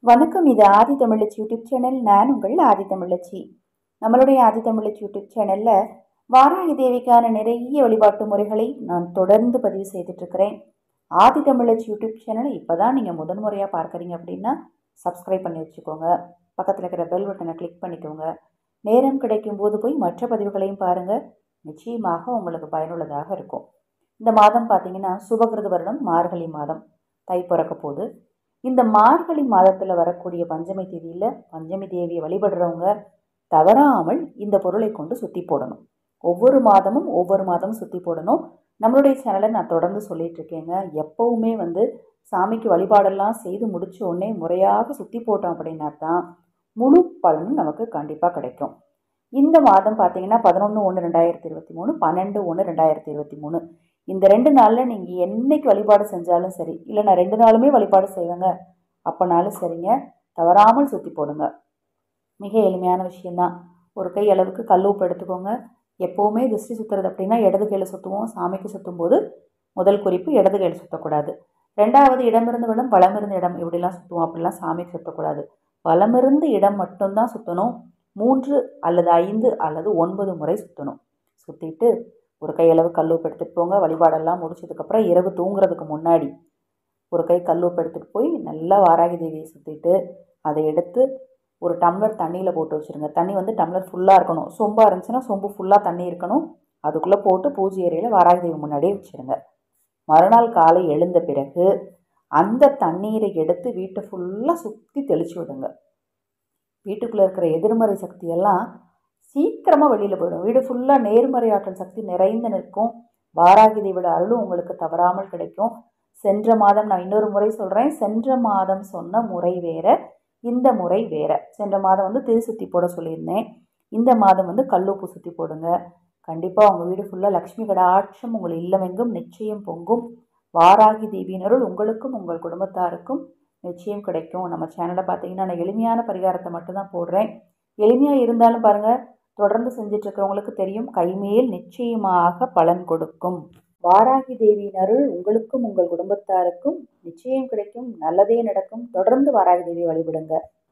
வணக்கம் இது ஆதி தமிழச்சி YouTube channel நான் உங்கள் ஆதி தமிழச்சி நம்மளுடைய ஆதி தமிழச்சி யூடியூப் சேனலில் வாராகி தேவிக்கான நிறைய வழிபாட்டு முறைகளை நான் தொடர்ந்து பதிவு செய்துட்ருக்கிறேன் ஆதி தமிழச்சி யூடியூப் சேனலை இப்போ தான் நீங்கள் முதன் முறையாக பார்க்குறீங்க அப்படின்னா சப்ஸ்கிரைப் பண்ணி வச்சுக்கோங்க பக்கத்தில் இருக்கிற பெல் பட்டனை கிளிக் பண்ணிக்கோங்க நேரம் கிடைக்கும் போது போய் மற்ற பதிவுகளையும் பாருங்கள் நிச்சயமாக உங்களுக்கு பயனுள்ளதாக இருக்கும் இந்த மாதம் பார்த்தீங்கன்னா சுபகிருத வருடம் மார்கழி மாதம் தை பிறக்க போகுது இந்த மார்கழி மாதத்தில் வரக்கூடிய பஞ்சமி தேதியில் பஞ்சமி தேவியை வழிபடுறவங்க தவறாமல் இந்த பொருளை கொண்டு சுற்றி போடணும் ஒவ்வொரு மாதமும் ஒவ்வொரு மாதமும் சுற்றி போடணும் நம்மளுடைய சேனலை நான் தொடர்ந்து சொல்லிட்டு இருக்கேங்க எப்போவுமே வந்து சாமிக்கு வழிபாடெல்லாம் செய்து முடிச்ச உடனே முறையாக சுற்றி போட்டோம் அப்படின்னா தான் முழு பலனும் நமக்கு கண்டிப்பாக கிடைக்கும் இந்த மாதம் பார்த்தீங்கன்னா பதினொன்று ஒன்று ரெண்டாயிரத்தி இருபத்தி மூணு பன்னெண்டு ஒன்று ரெண்டாயிரத்தி இருபத்தி மூணு இந்த ரெண்டு நாளில் நீங்கள் என்னைக்கு வழிபாடு செஞ்சாலும் சரி இல்லை நான் ரெண்டு நாளுமே வழிபாடு செய்வேங்க அப்போனாலும் சரிங்க தவறாமல் சுற்றி போடுங்க மிக எளிமையான விஷயந்தான் ஒரு கை அளவுக்கு கல் உப்பு எடுத்துக்கோங்க எப்போவுமே திருஷ்டி சுற்றுறது அப்படின்னா இடது கையில் சுற்றுவோம் சாமிக்கு சுற்றும் போது முதல் குறிப்பு இடது கையில் சுற்றக்கூடாது ரெண்டாவது இடமிருந்து இடம் வளமிருந்த இடம் இப்படிலாம் சுற்றுவோம் அப்படிலாம் சாமிக்கு சுற்றக்கூடாது வலமிருந்து இடம் மட்டும்தான் சுற்றணும் மூன்று அல்லது ஐந்து அல்லது ஒன்பது முறை சுற்றணும் சுற்றிட்டு ஒரு கையளவு கல்லுப்பு எடுத்துகிட்டு போங்க வழிபாடெல்லாம் முடிச்சதுக்கப்புறம் இரவு தூங்குறதுக்கு முன்னாடி ஒரு கை கல்லுப்பு எடுத்துகிட்டு போய் நல்லா வாராகி தேவியை சுற்றிட்டு அதை எடுத்து ஒரு டம்ளர் தண்ணியில் போட்டு வச்சுருங்க தண்ணி வந்து டம்ளர் ஃபுல்லாக இருக்கணும் சொம்பாக இருந்துச்சுன்னா சொம்பு ஃபுல்லாக தண்ணி இருக்கணும் அதுக்குள்ளே போட்டு பூஜை ஏரியில் வாராகி தேவி முன்னாடியே வச்சுருங்க மறுநாள் காலை எழுந்த பிறகு அந்த தண்ணீரை எடுத்து வீட்டை ஃபுல்லாக சுற்றி தெளித்து விடுங்க வீட்டுக்குள்ளே இருக்கிற எதிர்மறை சக்தியெல்லாம் சீக்கிரமாக வெளியில் போயிடும் வீடு ஃபுல்லாக நேர்மறை ஆற்றல் சக்தி நிறைந்து நிற்கும் வாராகி தேவியோட அருளும் உங்களுக்கு தவறாமல் கிடைக்கும் சென்ற மாதம் நான் இன்னொரு முறை சொல்கிறேன் சென்ற மாதம் சொன்ன முறை வேற இந்த முறை வேற சென்ற மாதம் வந்து திரு சுற்றி போட சொல்லியிருந்தேன் இந்த மாதம் வந்து கல்லுப்பு சுற்றி போடுங்க கண்டிப்பாக உங்கள் வீடு ஃபுல்லாக லக்ஷ்மி கடாட்சம் உங்கள் இல்லமெங்கும் நிச்சயம் பொங்கும் வாராகி தேவியினருள் உங்களுக்கும் உங்கள் குடும்பத்தாருக்கும் நிச்சயம் கிடைக்கும் நம்ம சேனலை பார்த்தீங்கன்னா நான் எளிமையான பரிகாரத்தை மட்டும்தான் போடுறேன் எளிமையாக இருந்தாலும் பாருங்கள் தொடர்ந்து செஞ்சிட்ருக்கிறவங்களுக்கு தெரியும் கைமேல் நிச்சயமாக பலன் கொடுக்கும் வாராகி தேவியின் அருள் உங்களுக்கும் உங்கள் குடும்பத்தாருக்கும் நிச்சயம் கிடைக்கும் நல்லதே நடக்கும் தொடர்ந்து வாராகி தேவியை வழிபடுங்க